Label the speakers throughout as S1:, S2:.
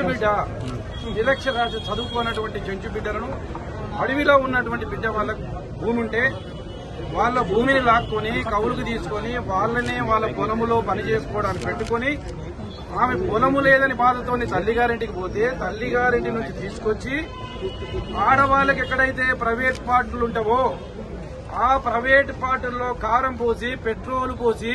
S1: బిడ్డ నిరక్షరాజ చదువుకున్నటువంటి చెంచు బిడ్డలను అడవిలో ఉన్నటువంటి బిడ్డ వాళ్ళకు భూమి ఉంటే వాళ్ళ భూమిని లాక్కొని కవులకు తీసుకొని వాళ్ళనే వాళ్ళ పొలములో పని చేసుకోవడానికి పెట్టుకొని ఆమె పొలము లేదని బాధతోని తల్లిగారింటికి పోతే తల్లిగారింటి నుంచి తీసుకొచ్చి ఆడవాళ్ళకి ఎక్కడైతే ప్రైవేట్ పార్టీలు ఉంటావో ఆ ప్రైవేట్ పార్టీల్లో కారం పోసి పెట్రోల్ పోసి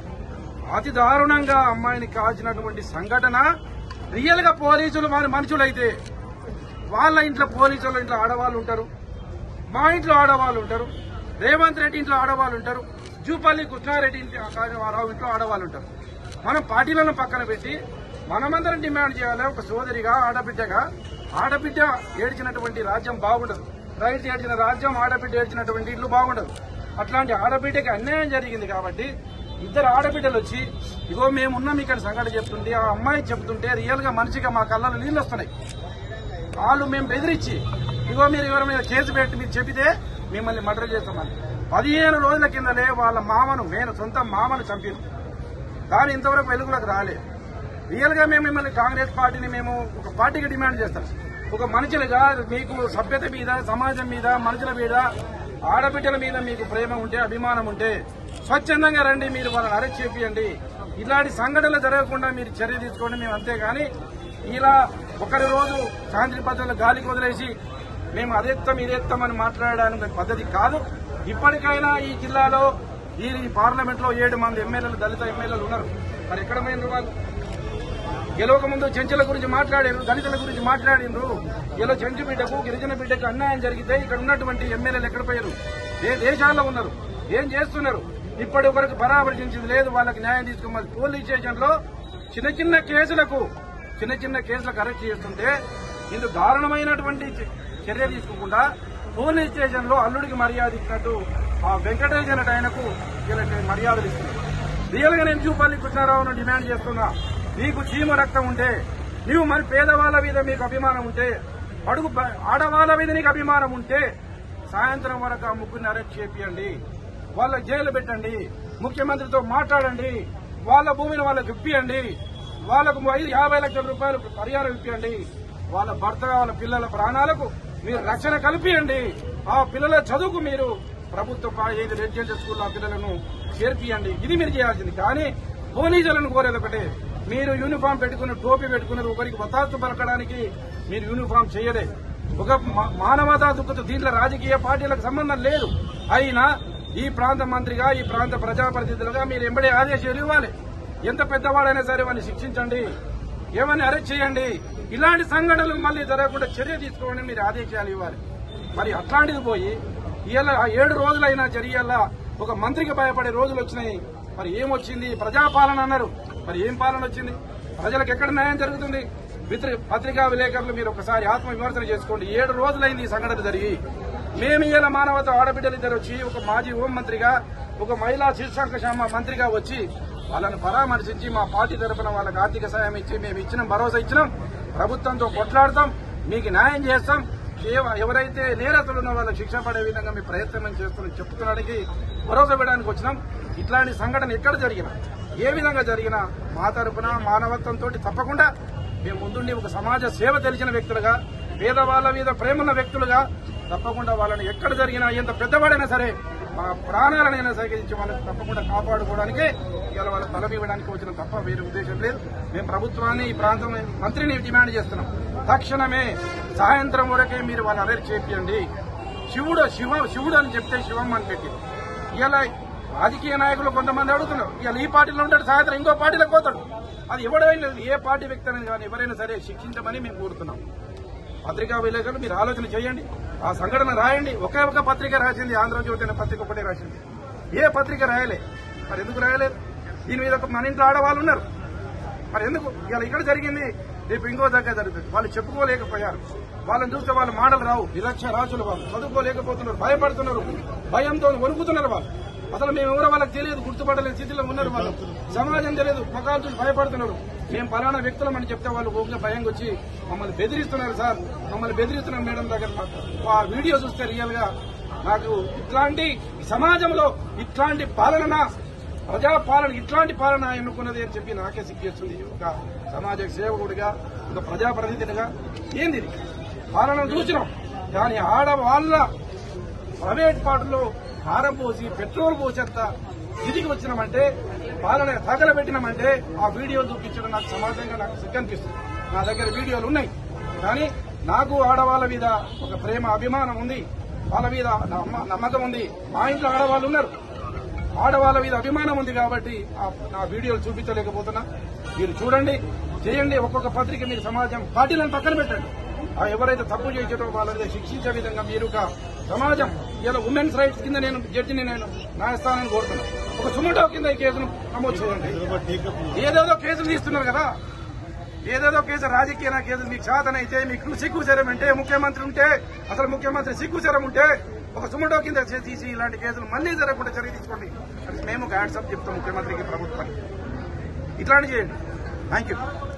S1: అతి దారుణంగా అమ్మాయిని కాల్చినటువంటి సంఘటన రియల్ గా పోలీసులు మన మనుషులైతే వాళ్ళ ఇంట్లో పోలీసుల ఇంట్లో ఆడవాళ్ళు ఉంటారు మా ఇంట్లో ఆడవాళ్ళు ఉంటారు రేవంత్ రెడ్డి ఇంట్లో ఆడవాళ్ళు ఉంటారు జూపల్లి కృష్ణారెడ్డి ఇంటి రావు ఇంట్లో ఆడవాళ్ళు ఉంటారు మనం పార్టీలను పక్కన పెట్టి మనమందరం డిమాండ్ చేయాలి ఒక సోదరిగా ఆడబిడ్డగా ఆడబిడ్డ ఏడ్చినటువంటి రాజ్యం బాగుండదు రైతు ఏడ్చిన రాజ్యం ఆడబిడ్డ ఏడ్చినటువంటి ఇల్లు బాగుండదు అట్లాంటి ఆడబిడ్డకి అన్యాయం జరిగింది కాబట్టి ఇద్దరు ఆడబిడ్డలు వచ్చి ఇగో మేమున్నాం ఇక్కడ సంఘటన చెప్తుంటే ఆ అమ్మాయి చెప్తుంటే రియల్ గా మనిషిగా మా కళ్ళలో నీళ్ళు వస్తున్నాయి వాళ్ళు మేము బెదిరించి ఇగో మీరు ఎవరి మీద కేసు పెట్టి మీరు చెబితే మిమ్మల్ని మర్డర్ చేస్తామని పదిహేను రోజుల కిందలే వాళ్ళ మామను నేను సొంత మామను చంపాను కానీ ఇంతవరకు వెలుగులోకి రాలేదు రియల్ గా మేము మిమ్మల్ని కాంగ్రెస్ పార్టీని మేము ఒక పార్టీకి డిమాండ్ చేస్తాం ఒక మనుషులుగా మీకు సభ్యత మీద సమాజం మీద మనుషుల మీద ఆడబిడ్డల మీద మీకు ప్రేమ ఉంటే అభిమానం ఉంటే స్వచ్ఛందంగా రండి మీరు వాళ్ళని అరెస్ట్ చేపియండి ఇలాంటి సంఘటనలు జరగకుండా మీరు చర్య తీసుకోండి మేము అంతేగాని ఇలా ఒకరి రోజు శాంతి భద్రతలు గాలికి వదిలేసి మేము అదెత్తాం ఇదెత్తాం అని మాట్లాడడానికి పద్ధతి కాదు ఇప్పటికైనా ఈ జిల్లాలో ఈ పార్లమెంట్ లో ఏడు మంది ఎమ్మెల్యేలు దళిత ఎమ్మెల్యేలు ఉన్నారు మరి ఎక్కడ పోయినారు వాళ్ళు గెలవక ముందు చెంచుల గురించి మాట్లాడారు దళితుల గురించి మాట్లాడిండ్రు ఇలా చెంచు బిడ్డకు గిరిజన బిడ్డకు అన్యాయం జరిగితే ఇక్కడ ఉన్నటువంటి ఎమ్మెల్యేలు ఎక్కడ పోయారు ఏ దేశాల్లో ఉన్నారు ఏం చేస్తున్నారు ఇప్పటి వరకు పరామర్శించింది లేదు వాళ్ళకి న్యాయం తీసుకోమని పోలీస్ స్టేషన్ లో చిన్న చిన్న కేసులకు చిన్న చిన్న కేసులకు అరెస్ట్ చేస్తుంటే ఇందుకు దారుణమైనటువంటి చర్య తీసుకోకుండా పోలీస్ స్టేషన్ లో అల్లుడికి మర్యాద ఇచ్చినట్టు ఆ వెంకటేష్ అనే ఆయనకు వీళ్ళకి మర్యాదలు ఇస్తున్నారు రియల్ గా నేను చూపాలి కృష్ణారావును డిమాండ్ చేస్తున్నా నీకు చీమ రక్తం ఉంటే నీవు మరి పేదవాళ్ళ మీద మీకు అభిమానం ఉంటే అడుగు బ- ఆడవాళ్ళ మీద నీకు అభిమానం ఉంటే సాయంత్రం వరకు ఆ ముగ్గురిని అరెస్ట్ చేపియండి వాళ్ళ జైలు పెట్టండి ముఖ్యమంత్రితో మాట్లాడండి వాళ్ళ భూమిని వాళ్ళకి ఇప్పియండి వాళ్ళకు ఐదు యాభై లక్షల రూపాయలు పరిహారం ఇప్పియండి వాళ్ళ భర్త వాళ్ళ పిల్లల ప్రాణాలకు మీరు రక్షణ కల్పియండి ఆ పిల్లల చదువుకు మీరు ప్రభుత్వ పా- ఏది రెసిడెన్షియల్ స్కూల్ ఆ పిల్లలను చేర్పియండి ఇది మీరు చేయాల్సింది కానీ పోలీసులను కోరేది ఒకటే మీరు యూనిఫామ్ పెట్టుకుని టోపీ పెట్టుకున్నారు ఒకరికి వతాత్తు పలకడానికి మీరు యూనిఫామ్ చేయలే ఒక మా- మానవతా దుఃఖతో దీంట్లో రాజకీయ పార్టీలకు సంబంధం లేదు అయినా ఈ ప్రాంత మంత్రిగా ఈ ప్రాంత ప్రజాప్రతినిధులుగా మీరు ఎంబడే ఆదేశాలు ఇవ్వాలి ఎంత పెద్దవాడైనా సరే వాడిని శిక్షించండి ఏమని అరెస్ట్ చేయండి ఇలాంటి సంఘటనలు మళ్ళీ జరగకుండా చర్య తీసుకోండి మీరు ఆదేశాలు ఇవ్వాలి మరి అట్లాంటిది పోయి ఇవాళ ఆ ఏడు రోజులైనా చర్యల్లా ఒక మంత్రికి భయపడే రోజులు వచ్చినాయి మరి ఏమొచ్చింది ప్రజాపాలన అన్నారు మరి ఏం పాలన వచ్చింది ప్రజలకు ఎక్కడ న్యాయం జరుగుతుంది విత్రి- పత్రికా విలేకరులు మీరు ఒకసారి ఆత్మ విమర్శన చేసుకోండి ఏడు రోజులైంది ఈ సంఘటన జరిగి మేము ఇవాళ మానవత ఆడబిడ్డలు ఇద్దరు వచ్చి ఒక మాజీ హోంమంత్రిగా ఒక మహిళా శీర్షాంకశామ మంత్రిగా వచ్చి వాళ్ళని పరామర్శించి మా పార్టీ తరఫున వాళ్ళకి ఆర్థిక సాయం ఇచ్చి మేము ఇచ్చినాం భరోసా ఇచ్చినాం ప్రభుత్వంతో కొట్లాడతాం మీకు న్యాయం చేస్తాం కేవ- ఎవరైతే నేరస్తులు ఉన్న వాళ్ళకి శిక్ష పడే విధంగా మీ ప్రయత్నం చేస్తున్నాం చెప్పుకోవడానికి భరోసా ఇవ్వడానికి వచ్చినాం ఇట్లాంటి సంఘటన ఎక్కడ జరిగినా ఏ విధంగా జరిగినా మా తరపున మానవత్వంతో తప్పకుండా మేము ముందుండి ఒక సమాజ సేవ తెలిసిన వ్యక్తులుగా పేదవాళ్ళ మీద ప్రేమున్న వ్యక్తులుగా తప్పకుండా వాళ్ళని ఎక్కడ జరిగినా ఎంత పెద్దవాడైనా సరే మా ప్రాణాలనైనా సేకరించి వాళ్ళని తప్పకుండా కాపాడుకోవడానికి ఇవాళ వాళ్ళ బలం ఇవ్వడానికి వచ్చిన తప్ప వేరే ఉద్దేశం లేదు మేము ప్రభుత్వాన్ని ఈ ప్రాంతం మంత్రిని డిమాండ్ చేస్తున్నాం తక్షణమే సాయంత్రం వరకే మీరు వాళ్ళని అరెస్ట్ చేపియండి శివుడు శివ శివుడు అని చెప్తే శివం అని పెట్టి ఇలా రాజకీయ నాయకులు కొంతమంది అడుగుతున్నారు ఇవాళ ఈ పార్టీలో ఉంటాడు సాయంత్రం ఇంకో పార్టీలోకి పోతాడు అది ఎవడైనా ఏ పార్టీ వ్యక్తి అనేది కానీ ఎవరైనా సరే శిక్షించమని మేము కోరుతున్నాం పత్రికా విలేకరులు మీరు ఆలోచన చేయండి ఆ సంఘటన రాయండి ఒకే ఒక పత్రిక రాసింది ఆంధ్రజ్యోతి అనే పత్రిక ఒకటే రాసింది ఏ పత్రిక రాయలే మరి ఎందుకు రాయలేదు దీని మీద ఒక మన ఇంట్లో ఆడవాళ్ళు ఉన్నారు మరి ఎందుకు ఇలా ఇక్కడ జరిగింది రేపు ఇంకో దగ్గర జరుగుతుంది వాళ్ళు చెప్పుకోలేకపోయారు వాళ్ళని చూస్తే వాళ్ళ మాటలు రావు నిరక్ష రాజులు వాళ్ళు చదువుకోలేకపోతున్నారు భయపడుతున్నారు భయంతో వణుకుతున్నారు వాళ్ళు అసలు మేము ఎవరో వాళ్ళకి తెలియదు గుర్తుపట్టలేని స్థితిలో ఉన్నారు వాళ్ళు సమాజం తెలియదు ముఖాలు చూసి భయపడుతున్నారు మేము పలానా వ్యక్తులం అని చెప్తే వాళ్ళు ఊరికే భయంగా వచ్చి మమ్మల్ని బెదిరిస్తున్నారు సార్ మమ్మల్ని బెదిరిస్తున్నారు మేడం దగ్గర ఆ వీడియో చూస్తే రియల్ గా నాకు ఇట్లాంటి సమాజంలో ఇట్లాంటి పాలన ప్రజాపాలన ఇట్లాంటి పాలన ఎన్నుకున్నది అని చెప్పి నాకే సిగ్గేస్తుంది ఒక సమాజ సేవకుడిగా ఒక ప్రజాప్రతినిధిగా ఏంది ఇది? పాలన చూసినాం కానీ ఆడవాళ్ళ ప్రైవేట్ పాటలో కారం పోసి పెట్రోల్ పోసేంత స్థితికి వచ్చినామంటే పాలన తగలబెట్టినామంటే ఆ వీడియో చూపించడం నాకు సమాజంగా నాకు సిగ్గనిపిస్తుంది నా దగ్గర వీడియోలు ఉన్నాయి కానీ నాకు ఆడవాళ్ళ మీద ఒక ప్రేమ అభిమానం ఉంది వాళ్ళ మీద నమ్మ- నమ్మకం ఉంది మా ఇంట్లో ఆడవాళ్ళు ఉన్నారు ఆడవాళ్ళ మీద అభిమానం ఉంది కాబట్టి ఆ- నా వీడియోలు చూపించలేకపోతున్నా మీరు చూడండి చేయండి ఒక్కొక్క పత్రిక మీరు సమాజం పార్టీలను పక్కన పెట్టండి ఆ ఎవరైతే తప్పు చేసేటో వాళ్ళని శిక్షించే విధంగా మీరు ఒక సమాజం ఇలా ఉమెన్స్ రైట్స్ కింద నేను జడ్జిని నేను న్యాయస్థానాన్ని కోరుతున్నాను ఒక సుమటో కింద ఈ కేసును నమోదు చేయండి ఏదేదో కేసులు తీస్తున్నారు కదా ఏదేదో కేసు రాజకీయ నా కేసులు మీకు శాతనైతే మీకు సిగ్గుచరం అంటే ముఖ్యమంత్రి ఉంటే అసలు ముఖ్యమంత్రి సిగ్గుచరం ఉంటే ఒక సుమటో కింద చే- తీసి ఇలాంటి కేసులు మళ్లీ జరగకుండా చర్య తీసుకోండి అని మేము ఒక హ్యాట్సప్ చెప్తాం ముఖ్యమంత్రికి ప్రభుత్వానికి ఇట్లాంటి చేయండి థ్యాంక్ యూ